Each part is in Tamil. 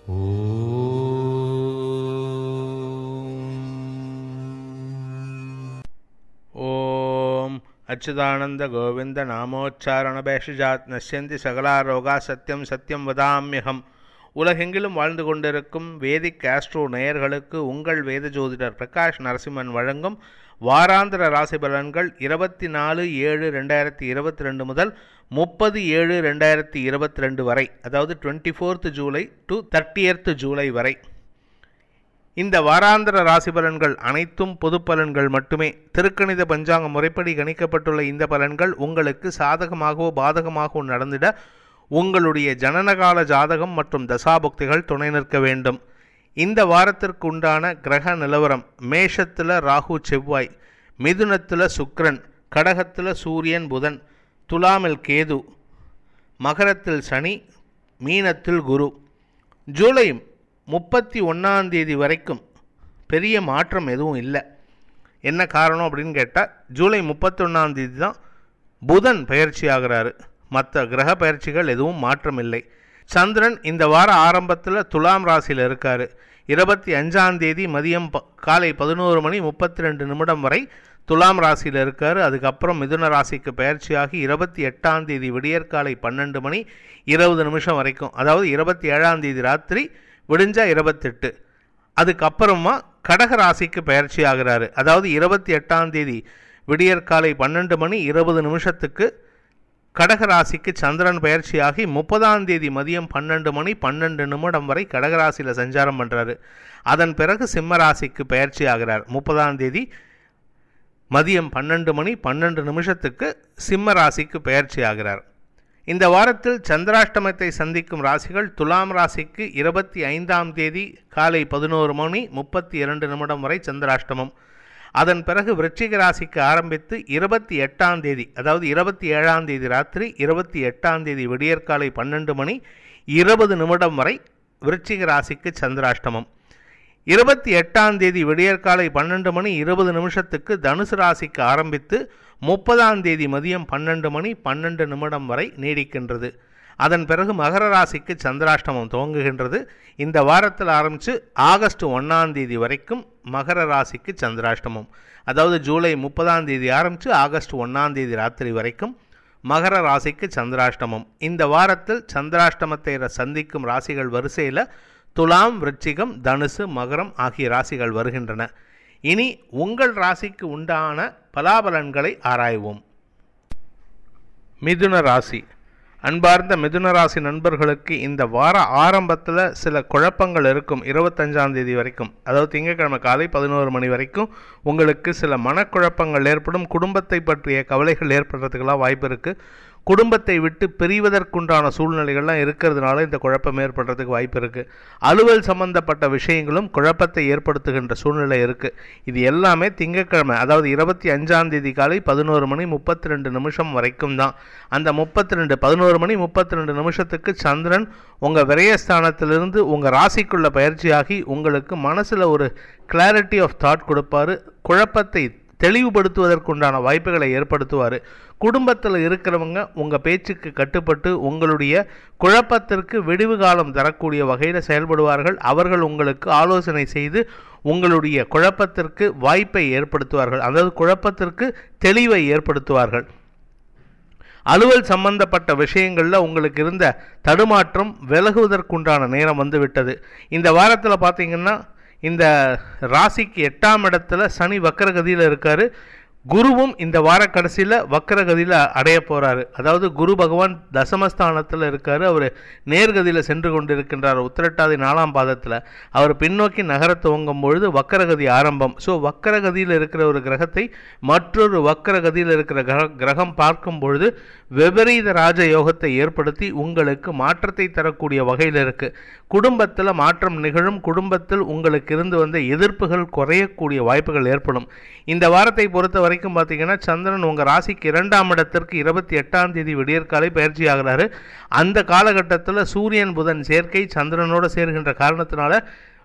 ॐ अच्युतानन्दगोविन्द நாமோச்சாரணபேஷஜாத் நஷ்யந்தி சகலா ரோகா சத்யம் சத்யம் வதாமியகம் உலகெங்கிலும் வாழ்ந்து கொண்டிருக்கும் வேதிக் ஆஸ்ட்ரோ நேயர்களுக்கு உங்கள் வேத ஜோதிடர் பிரகாஷ் நரசிம்மன் வழங்கும் வாராந்திர ராசி பலன்கள் இருபத்தி நாலு ஏழு ரெண்டாயிரத்தி இருபத்தி ரெண்டு முதல் முப்பது ஏழு ரெண்டாயிரத்தி இருபத்தி ரெண்டு வரை அதாவது twenty fourth July to thirtieth July வரை இந்த வாராந்திர ராசி பலன்கள் அனைத்தும் பொது பலன்கள் மட்டுமே திருக்கணித பஞ்சாங்க முறைப்படி கணிக்கப்பட்டுள்ள இந்த பலன்கள் உங்களுக்கு சாதகமாகவோ பாதகமாகவோ நடந்திட உங்களுடைய ஜனனகால ஜாதகம் மற்றும் தசாபுக்திகள் துணை நிற்க வேண்டும் இந்த வாரத்திற்கு உண்டான கிரக நிலவரம் மேஷத்தில் ராகு செவ்வாய் மிதுனத்தில் சுக்கிரன் கடகத்தில் சூரியன் புதன் துலாமில் கேது மகரத்தில் சனி மீனத்தில் குரு ஜூலை முப்பத்தி ஒன்றாம் தேதி வரைக்கும் பெரிய மாற்றம் எதுவும் இல்லை என்ன காரணம் அப்படின்னு கேட்டால் ஜூலை முப்பத்தொன்னாம் தேதி தான் புதன் பயிற்சி ஆகிறாரு மற்ற கிரக பயிற்சிகள் எதுவும் மாற்றம் இல்லை சந்திரன் இந்த வார ஆரம்பத்தில் துலாம் ராசியில் இருக்கார் இருபத்தி அஞ்சாம் தேதி மதியம் ப காலை பதினோரு மணி முப்பத்தி ரெண்டு நிமிடம் வரை துலாம் ராசியில் இருக்கார் அதுக்கப்புறம் மிதுன ராசிக்கு பயிற்சியாகி இருபத்தி எட்டாம் தேதி விடியற்காலை பன்னெண்டு மணி இருபது நிமிஷம் வரைக்கும் அதாவது இருபத்தி ஏழாம் தேதி ராத்திரி விடிஞ்சா இருபத்தெட்டு அதுக்கப்புறமா கடக ராசிக்கு பயிற்சி ஆகிறாரு அதாவது இருபத்தி எட்டாம் தேதி விடியற்காலை பன்னெண்டு மணி இருபது நிமிஷத்துக்கு கடக ராசிக்கு சந்திரன் பயிற்சியாகி முப்பதாம் தேதி மதியம் பன்னெண்டு மணி பன்னெண்டு நிமிடம் வரை கடகராசியில் சஞ்சாரம் பண்ணுறாரு அதன் பிறகு சிம்ம ராசிக்கு பயிற்சி ஆகிறார் முப்பதாம் தேதி மதியம் பன்னெண்டு மணி பன்னெண்டு நிமிஷத்துக்கு சிம்ம ராசிக்கு பயிற்சி ஆகிறார் இந்த வாரத்தில் சந்திராஷ்டமத்தை சந்திக்கும் ராசிகள் துலாம் ராசிக்கு இருபத்தி ஐந்தாம் தேதி காலை பதினோரு மணி முப்பத்தி இரண்டு நிமிடம் வரை சந்திராஷ்டமம் அதன் பிறகு விருச்சிக ராசிக்கு ஆரம்பித்து இருபத்தி எட்டாம் தேதி அதாவது இருபத்தி ஏழாம் தேதி ராத்திரி இருபத்தி எட்டாம் தேதி விடியற்காலை பன்னெண்டு மணி இருபது நிமிடம் வரை விருச்சிக ராசிக்கு சந்திராஷ்டமம் இருபத்தி எட்டாம் தேதி விடியற்காலை பன்னெண்டு மணி இருபது நிமிஷத்துக்கு தனுசு ராசிக்கு ஆரம்பித்து முப்பதாம் தேதி மதியம் பன்னெண்டு மணி பன்னெண்டு நிமிடம் வரை நீடிக்கின்றது அதன் பிறகு மகர ராசிக்கு சந்திராஷ்டமம் துவங்குகின்றது இந்த வாரத்தில் ஆரம்பித்து ஆகஸ்ட் ஒன்றாம் தேதி வரைக்கும் மகர ராசிக்கு சந்திராஷ்டமம் அதாவது ஜூலை முப்பதாம் தேதி ஆரம்பித்து ஆகஸ்ட் ஒன்றாம் தேதி ராத்திரி வரைக்கும் மகர ராசிக்கு சந்திராஷ்டமம் இந்த வாரத்தில் சந்திராஷ்டமத்தை சந்திக்கும் ராசிகள் வரிசையில் துலாம் விருச்சிகம் தனுசு மகரம் ஆகிய ராசிகள் வருகின்றன இனி உங்கள் ராசிக்கு உண்டான பலாபலன்களை ஆராய்வோம் மிதுன ராசி அன்பார்ந்த மிதுன ராசி நண்பர்களுக்கு இந்த வார ஆரம்பத்தில் சில குழப்பங்கள் இருக்கும் இருபத்தஞ்சாம் தேதி வரைக்கும் அதாவது திங்கட்கிழமை காலை பதினோரு மணி வரைக்கும் உங்களுக்கு சில மனக்குழப்பங்கள் ஏற்படும் குடும்பத்தை பற்றிய கவலைகள் ஏற்படுறதுக்கெல்லாம் வாய்ப்பு இருக்குது குடும்பத்தை விட்டு பிரிவதற்குண்டான சூழ்நிலைகள்லாம் இருக்கிறதுனால இந்த குழப்பம் ஏற்படுறதுக்கு வாய்ப்பு இருக்குது அலுவல் சம்பந்தப்பட்ட விஷயங்களும் குழப்பத்தை ஏற்படுத்துகின்ற சூழ்நிலை இருக்குது இது எல்லாமே திங்கட்கிழமை அதாவது இருபத்தி அஞ்சாம் தேதி காலை பதினோரு மணி முப்பத்தி ரெண்டு நிமிஷம் வரைக்கும் தான் அந்த முப்பத்தி ரெண்டு பதினோரு மணி முப்பத்தி ரெண்டு நிமிஷத்துக்கு சந்திரன் உங்கள் விரயஸ்தானத்திலிருந்து உங்கள் ராசிக்குள்ள பயிற்சியாகி உங்களுக்கு மனசில் ஒரு கிளாரிட்டி ஆஃப் தாட் கொடுப்பாரு குழப்பத்தை தெளிவுபடுத்துவதற்குண்டான வாய்ப்புகளை ஏற்படுத்துவார் குடும்பத்தில் இருக்கிறவங்க உங்கள் பேச்சுக்கு கட்டுப்பட்டு உங்களுடைய குழப்பத்திற்கு விடிவு காலம் தரக்கூடிய வகையில் செயல்படுவார்கள் அவர்கள் உங்களுக்கு ஆலோசனை செய்து உங்களுடைய குழப்பத்திற்கு வாய்ப்பை ஏற்படுத்துவார்கள் அதாவது குழப்பத்திற்கு தெளிவை ஏற்படுத்துவார்கள் அலுவல் சம்பந்தப்பட்ட விஷயங்களில் உங்களுக்கு இருந்த தடுமாற்றம் விலகுவதற்குண்டான நேரம் வந்துவிட்டது இந்த வாரத்தில் பார்த்தீங்கன்னா இந்த ராசிக்கு எட்டாம் இடத்துல சனி வக்கரகதியில் இருக்கார் குருவும் இந்த வார கடைசியில் வக்கரகதியில் அடைய போகிறாரு அதாவது குரு பகவான் தசமஸ்தானத்தில் இருக்கார் அவர் நேர்கதியில் சென்று கொண்டிருக்கின்றார் உத்திரட்டாதி நாலாம் பாதத்தில் அவர் பின்னோக்கி நகர துவங்கும் பொழுது வக்கரகதி ஆரம்பம் ஸோ வக்கரகதியில் இருக்கிற ஒரு கிரகத்தை மற்றொரு வக்கரகதியில் இருக்கிற கிர கிரகம் பார்க்கும் பொழுது விபரீத ராஜ யோகத்தை ஏற்படுத்தி உங்களுக்கு மாற்றத்தை தரக்கூடிய வகையில் இருக்குது குடும்பத்தில் மாற்றம் நிகழும் குடும்பத்தில் உங்களுக்கு இருந்து வந்த எதிர்ப்புகள் குறையக்கூடிய வாய்ப்புகள் ஏற்படும் இந்த வாரத்தை பொறுத்த வரைக்கும் பார்த்தீங்கன்னா சந்திரன் உங்கள் ராசிக்கு இரண்டாம் இடத்திற்கு இருபத்தி எட்டாம் தேதி விடியற்காலை பயிற்சி ஆகிறாரு அந்த காலகட்டத்தில் சூரியன் புதன் சேர்க்கை சந்திரனோடு சேர்கின்ற காரணத்தினால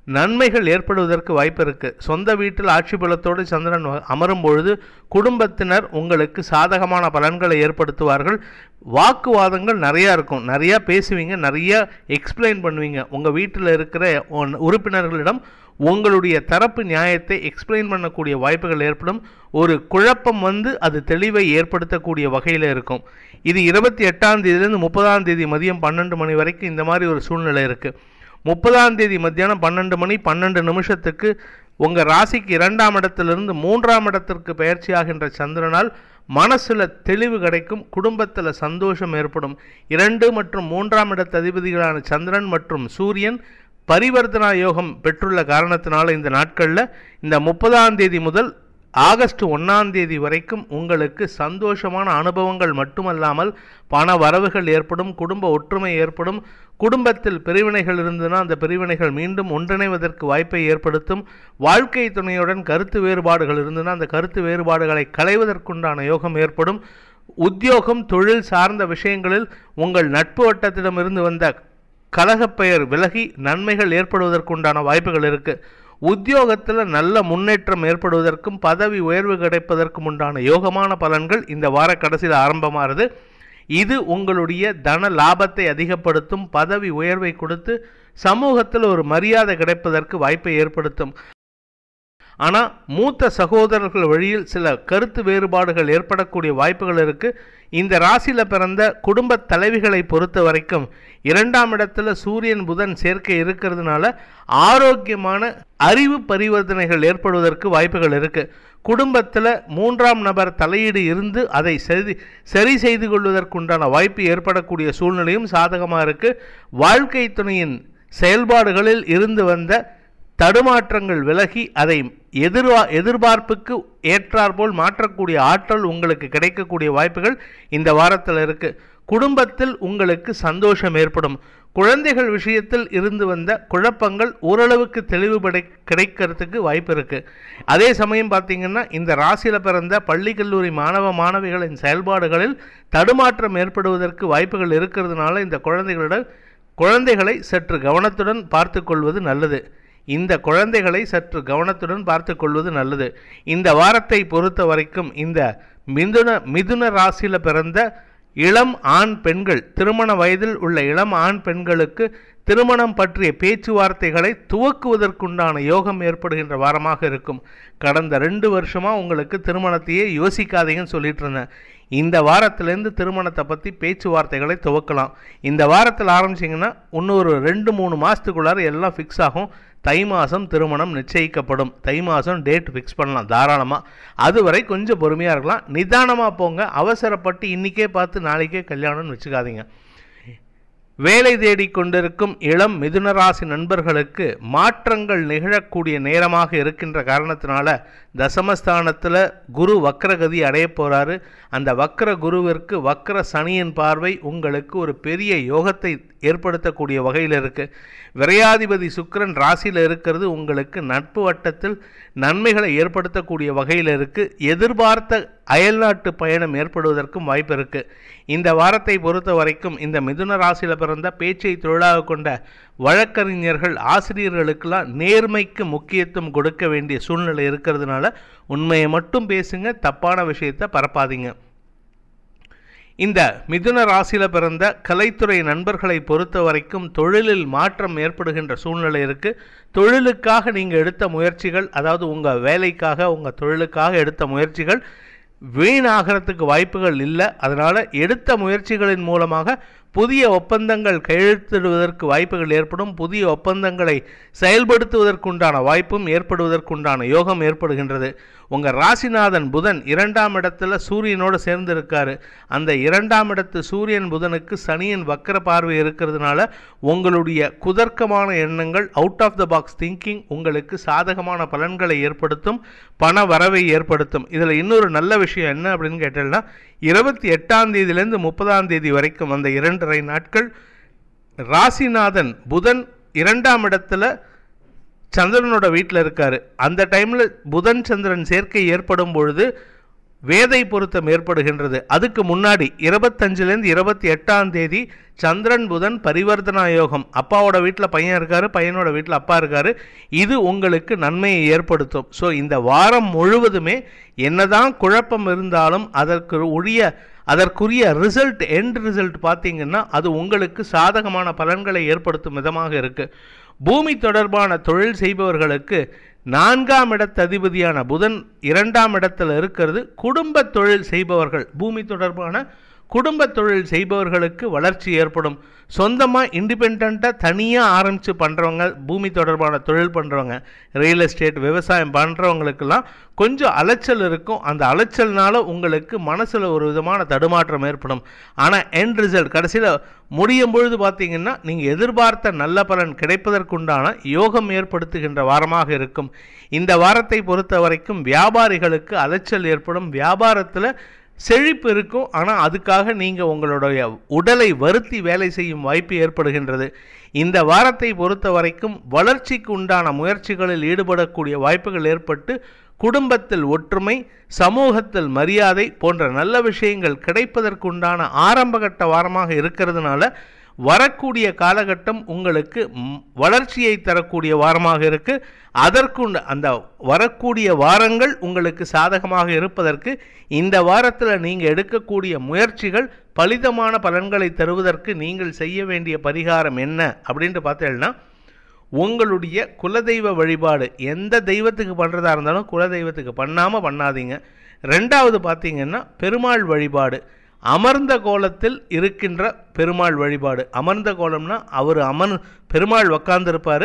நன்மைகள் ஏற்படுவதற்கு வாய்ப்பு இருக்கு சொந்த வீட்டில் ஆட்சி பலத்தோடு சந்திரன் வ- அமரும் பொழுது குடும்பத்தினர் உங்களுக்கு சாதகமான பலன்களை ஏற்படுத்துவார்கள் வாக்குவாதங்கள் நிறையா இருக்கும் நிறையா பேசுவீங்க நிறைய எக்ஸ்பிளைன் பண்ணுவீங்க உங்கள் வீட்டில் இருக்கிற உன் உறுப்பினர்களிடம் உங்களுடைய தரப்பு நியாயத்தை எக்ஸ்பிளைன் பண்ணக்கூடிய வாய்ப்புகள் ஏற்படும் ஒரு குழப்பம் வந்து அது தெளிவை ஏற்படுத்தக்கூடிய வகையில் இருக்கும் இது இருபத்தி எட்டாம் தேதியிலேருந்து முப்பதாம் தேதி மதியம் பன்னெண்டு மணி வரைக்கும் இந்த மாதிரி ஒரு சூழ்நிலை இருக்குது முப்பதாம் தேதி மத்தியானம் பன்னெண்டு மணி பன்னெண்டு நிமிஷத்துக்கு உங்கள் ராசிக்கு இரண்டாம் இடத்திலிருந்து மூன்றாம் இடத்திற்கு பயிற்சியாகின்ற சந்திரனால் மனசுல தெளிவு கிடைக்கும் குடும்பத்தில் சந்தோஷம் ஏற்படும் இரண்டு மற்றும் மூன்றாம் இடத்த அதிபதிகளான சந்திரன் மற்றும் சூரியன் பரிவர்த்தனா யோகம் பெற்றுள்ள காரணத்தினால இந்த நாட்களில் இந்த முப்பதாம் தேதி முதல் ஆகஸ்ட் ஒன்றாம் தேதி வரைக்கும் உங்களுக்கு சந்தோஷமான அனுபவங்கள் மட்டுமல்லாமல் பண வரவுகள் ஏற்படும் குடும்ப ஒற்றுமை ஏற்படும் குடும்பத்தில் பிரிவினைகள் இருந்ததுன்னா அந்த பிரிவினைகள் மீண்டும் ஒன்றிணைவதற்கு வாய்ப்பை ஏற்படுத்தும் வாழ்க்கை துணையுடன் கருத்து வேறுபாடுகள் இருந்ததுன்னா அந்த கருத்து வேறுபாடுகளை களைவதற்குண்டான யோகம் ஏற்படும் உத்தியோகம் தொழில் சார்ந்த விஷயங்களில் உங்கள் நட்பு வட்டத்திடமிருந்து வந்த கலகப்பெயர் விலகி நன்மைகள் ஏற்படுவதற்குண்டான வாய்ப்புகள் இருக்கு உத்தியோகத்தில் நல்ல முன்னேற்றம் ஏற்படுவதற்கும் பதவி உயர்வு கிடைப்பதற்கும் உண்டான யோகமான பலன்கள் இந்த வார கடைசியில் ஆரம்பமாகிறது இது உங்களுடைய தன லாபத்தை அதிகப்படுத்தும் பதவி உயர்வை கொடுத்து சமூகத்தில் ஒரு மரியாதை கிடைப்பதற்கு வாய்ப்பை ஏற்படுத்தும் ஆனால் மூத்த சகோதரர்கள் வழியில் சில கருத்து வேறுபாடுகள் ஏற்படக்கூடிய வாய்ப்புகள் இருக்கு இந்த ராசியில் பிறந்த குடும்ப தலைவிகளை பொறுத்த வரைக்கும் இரண்டாம் இடத்துல சூரியன் புதன் சேர்க்கை இருக்கிறதுனால ஆரோக்கியமான அறிவு பரிவர்த்தனைகள் ஏற்படுவதற்கு வாய்ப்புகள் இருக்கு குடும்பத்தில் மூன்றாம் நபர் தலையீடு இருந்து அதை சரி சரி செய்து கொள்வதற்குண்டான வாய்ப்பு ஏற்படக்கூடிய சூழ்நிலையும் சாதகமாக இருக்கு வாழ்க்கை துணையின் செயல்பாடுகளில் இருந்து வந்த தடுமாற்றங்கள் விலகி அதை எதிர்வா எதிர்பார்ப்புக்கு ஏற்றாற்போல் மாற்றக்கூடிய ஆற்றல் உங்களுக்கு கிடைக்கக்கூடிய வாய்ப்புகள் இந்த வாரத்தில் இருக்கு குடும்பத்தில் உங்களுக்கு சந்தோஷம் ஏற்படும் குழந்தைகள் விஷயத்தில் இருந்து வந்த குழப்பங்கள் ஓரளவுக்கு தெளிவுபடை கிடைக்கிறதுக்கு வாய்ப்பு இருக்கு அதே சமயம் பார்த்தீங்கன்னா இந்த ராசியில் பிறந்த பள்ளி கல்லூரி மாணவ மாணவிகளின் செயல்பாடுகளில் தடுமாற்றம் ஏற்படுவதற்கு வாய்ப்புகள் இருக்கிறதுனால இந்த குழந்தைகளிடம் குழந்தைகளை சற்று கவனத்துடன் பார்த்து கொள்வது நல்லது இந்த குழந்தைகளை சற்று கவனத்துடன் பார்த்து கொள்வது நல்லது இந்த வாரத்தை பொறுத்த வரைக்கும் இந்த மிதுன மிதுன ராசியில் பிறந்த இளம் ஆண் பெண்கள் திருமண வயதில் உள்ள இளம் ஆண் பெண்களுக்கு திருமணம் பற்றிய பேச்சுவார்த்தைகளை துவக்குவதற்குண்டான யோகம் ஏற்படுகின்ற வாரமாக இருக்கும் கடந்த ரெண்டு வருஷமா உங்களுக்கு திருமணத்தையே யோசிக்காதீங்கன்னு சொல்லிட்டு இருந்தேன் இந்த வாரத்திலேருந்து திருமணத்தை பற்றி பேச்சுவார்த்தைகளை துவக்கலாம் இந்த வாரத்தில் ஆரம்பிச்சிங்கன்னா இன்னொரு ரெண்டு மூணு மாதத்துக்குள்ளார எல்லாம் ஃபிக்ஸ் ஆகும் தை மாதம் திருமணம் நிச்சயிக்கப்படும் தை மாதம் டேட் ஃபிக்ஸ் பண்ணலாம் தாராளமாக அதுவரை கொஞ்சம் பொறுமையாக இருக்கலாம் நிதானமாக போங்க அவசரப்பட்டு இன்றைக்கே பார்த்து நாளைக்கே கல்யாணம்னு வச்சுக்காதீங்க வேலை தேடிக் கொண்டிருக்கும் இளம் மிதுனராசி நண்பர்களுக்கு மாற்றங்கள் நிகழக்கூடிய நேரமாக இருக்கின்ற காரணத்தினால தசமஸ்தானத்தில் குரு வக்ரகதி அடைய போகிறாரு அந்த வக்ர குருவிற்கு வக்ர சனியின் பார்வை உங்களுக்கு ஒரு பெரிய யோகத்தை ஏற்படுத்தக்கூடிய வகையில் இருக்கு விரையாதிபதி சுக்கிரன் ராசியில் இருக்கிறது உங்களுக்கு நட்பு வட்டத்தில் நன்மைகளை ஏற்படுத்தக்கூடிய வகையில் இருக்கு எதிர்பார்த்த அயல்நாட்டு பயணம் ஏற்படுவதற்கும் வாய்ப்பு இருக்கு இந்த வாரத்தை பொறுத்த வரைக்கும் இந்த மிதுன ராசியில் பிறந்த பேச்சை தொழிலாக கொண்ட வழக்கறிஞர்கள் ஆசிரியர்களுக்கெல்லாம் நேர்மைக்கு முக்கியத்துவம் கொடுக்க வேண்டிய சூழ்நிலை இருக்கிறதுனால உண்மையை மட்டும் பேசுங்க தப்பான விஷயத்தை பரப்பாதீங்க இந்த மிதுன ராசியில் பிறந்த கலைத்துறை நண்பர்களை பொறுத்த வரைக்கும் தொழிலில் மாற்றம் ஏற்படுகின்ற சூழ்நிலை இருக்குது தொழிலுக்காக நீங்கள் எடுத்த முயற்சிகள் அதாவது உங்கள் வேலைக்காக உங்கள் தொழிலுக்காக எடுத்த முயற்சிகள் வீணாகிறதுக்கு வாய்ப்புகள் இல்லை அதனால் எடுத்த முயற்சிகளின் மூலமாக புதிய ஒப்பந்தங்கள் கையெழுத்திடுவதற்கு வாய்ப்புகள் ஏற்படும் புதிய ஒப்பந்தங்களை செயல்படுத்துவதற்குண்டான வாய்ப்பும் ஏற்படுவதற்குண்டான யோகம் ஏற்படுகின்றது உங்கள் ராசிநாதன் புதன் இரண்டாம் இடத்துல சூரியனோடு சேர்ந்து இருக்காரு அந்த இரண்டாம் இடத்து சூரியன் புதனுக்கு சனியின் வக்கர பார்வை இருக்கிறதுனால உங்களுடைய குதர்க்கமான எண்ணங்கள் out of the box thinking உங்களுக்கு சாதகமான பலன்களை ஏற்படுத்தும் பண வரவை ஏற்படுத்தும் இதில் இன்னொரு நல்ல விஷயம் என்ன அப்படின்னு கேட்டீங்கன்னா இருபத்தி எட்டாம் தேதியிலேருந்து முப்பதாம் தேதி வரைக்கும் அந்த இரண்டரை நாட்கள் ராசிநாதன் புதன் இரண்டாம் இடத்துல சந்திரனோட வீட்டில் இருக்காரு அந்த டைமில் புதன் சந்திரன் சேர்க்கை ஏற்படும் பொழுது வேதை பொருத்தம் ஏற்படுகின்றது அதுக்கு முன்னாடி இருபத்தஞ்சிலேருந்து இருபத்தி எட்டாம் தேதி சந்திரன் புதன் பரிவர்த்தனா யோகம் அப்பாவோட வீட்டில் பையன் இருக்காரு பையனோட வீட்டில் அப்பா இருக்காரு இது உங்களுக்கு நன்மையை ஏற்படுத்தும் ஸோ இந்த வாரம் முழுவதுமே என்னதான் குழப்பம் இருந்தாலும் அதற்கு உரிய அதற்குரிய ரிசல்ட் எண்ட் ரிசல்ட் பார்த்தீங்கன்னா அது உங்களுக்கு சாதகமான பலன்களை ஏற்படுத்தும் விதமாக இருக்கு பூமி தொடர்பான தொழில் செய்பவர்களுக்கு நான்காம் இடத்து அதிபதியான புதன் இரண்டாம் இடத்துல இருக்கிறது குடும்ப தொழில் செய்பவர்கள் பூமி தொடர்பான குடும்ப தொழில் செய்பவர்களுக்கு வளர்ச்சி ஏற்படும் சொந்தமாக இண்டிபெண்ட்டாக தனியாக ஆரம்பித்து பண்ணுறவங்க பூமி தொடர்பான தொழில் பண்ணுறவங்க ரியல் எஸ்டேட் விவசாயம் பண்ணுறவங்களுக்கெல்லாம் கொஞ்சம் அலைச்சல் இருக்கும் அந்த அலைச்சல்னால உங்களுக்கு மனசில் ஒரு விதமான தடுமாற்றம் ஏற்படும் ஆனால் எண்ட் ரிசல்ட் கடைசியில் முடியும் பொழுது பார்த்தீங்கன்னா நீங்கள் எதிர்பார்த்த நல்ல பலன் கிடைப்பதற்குண்டான யோகம் ஏற்படுத்துகின்ற வாரமாக இருக்கும் இந்த வாரத்தை பொறுத்த வரைக்கும் வியாபாரிகளுக்கு அலைச்சல் ஏற்படும் வியாபாரத்தில் செழிப்பு இருக்கும் ஆனால் அதுக்காக நீங்கள் உங்களுடைய உடலை வருத்தி வேலை செய்யும் வாய்ப்பு ஏற்படுகின்றது இந்த வாரத்தை பொறுத்த வரைக்கும் வளர்ச்சிக்கு உண்டான முயற்சிகளில் ஈடுபடக்கூடிய வாய்ப்புகள் ஏற்பட்டு குடும்பத்தில் ஒற்றுமை சமூகத்தில் மரியாதை போன்ற நல்ல விஷயங்கள் கிடைப்பதற்குண்டான ஆரம்பகட்ட வாரமாக இருக்கிறதுனால வரக்கூடிய காலகட்டம் உங்களுக்கு ம், வளர்ச்சியை தரக்கூடிய வாரமாக இருக்கு அதற்குண்ட அந்த வரக்கூடிய வாரங்கள் உங்களுக்கு சாதகமாக இருப்பதற்கு இந்த வாரத்தில் நீங்கள் எடுக்கக்கூடிய முயற்சிகள் பலிதமான பலன்களை தருவதற்கு நீங்கள் செய்ய வேண்டிய பரிகாரம் என்ன அப்படின்ட்டு பார்த்தீங்கன்னா உங்களுடைய குலதெய்வ வழிபாடு எந்த தெய்வத்துக்கு பண்ணுறதா இருந்தாலும் குலதெய்வத்துக்கு பண்ணாமல் பண்ணாதீங்க ரெண்டாவது பார்த்தீங்கன்னா பெருமாள் வழிபாடு அமர்ந்த கோலத்தில் இருக்கின்ற பெருமாள் வழிபாடு அமர்ந்த கோலம்னா அவர் அமர் பெருமாள் உக்காந்துருப்பார்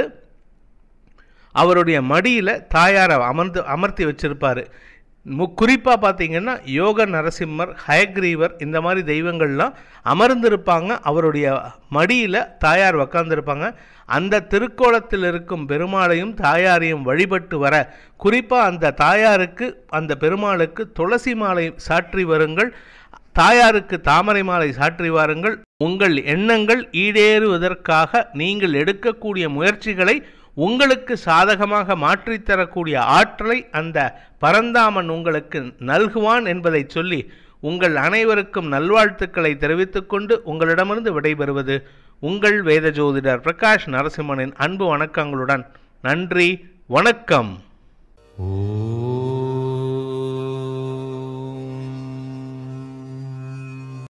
அவருடைய மடியில் தாயாரை அமர்ந்து அமர்த்தி வச்சிருப்பாரு மு குறிப்பாக பார்த்தீங்கன்னா யோக நரசிம்மர் ஹயக்ரீவர் இந்த மாதிரி தெய்வங்கள்லாம் அமர்ந்திருப்பாங்க அவருடைய மடியில் தாயார் உக்காந்துருப்பாங்க அந்த திருக்கோலத்தில் இருக்கும் பெருமாளையும் தாயாரையும் வழிபட்டு வர குறிப்பாக அந்த தாயாருக்கு அந்த பெருமாளுக்கு துளசி மாலை சாற்றி வருங்கள் தாயாருக்கு தாமரை மாலை சாற்றி வாருங்கள் உங்கள் எண்ணங்கள் ஈடேறுவதற்காக நீங்கள் எடுக்கக்கூடிய முயற்சிகளை உங்களுக்கு சாதகமாக மாற்றித் தரக்கூடிய ஆற்றலை அந்த பரந்தாமன் உங்களுக்கு நல்குவான் என்பதை சொல்லி உங்கள் அனைவருக்கும் நல்வாழ்த்துக்களை தெரிவித்துக்கொண்டு உங்களிடமிருந்து விடைபெறுவது உங்கள் வேத ஜோதிடர் பிரகாஷ் நரசிம்மனின் அன்பு வணக்கங்களுடன் நன்றி வணக்கம் ஓம்